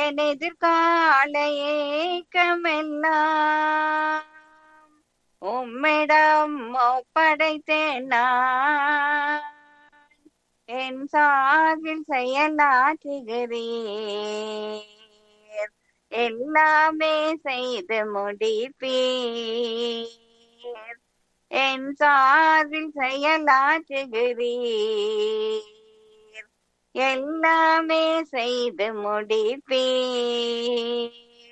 என் எதிர்கால ஏக்கமெல்லாம் உம்மிடம் ஒப்படைத்தேன் நான் என் சார்பில் செயலாற்றுகிறீர் எல்லாமே செய்து முடிப்பீர் என் சார்பில் செயலாற்றுகிறீர் எல்லாமே செய்து முடிப்பீர்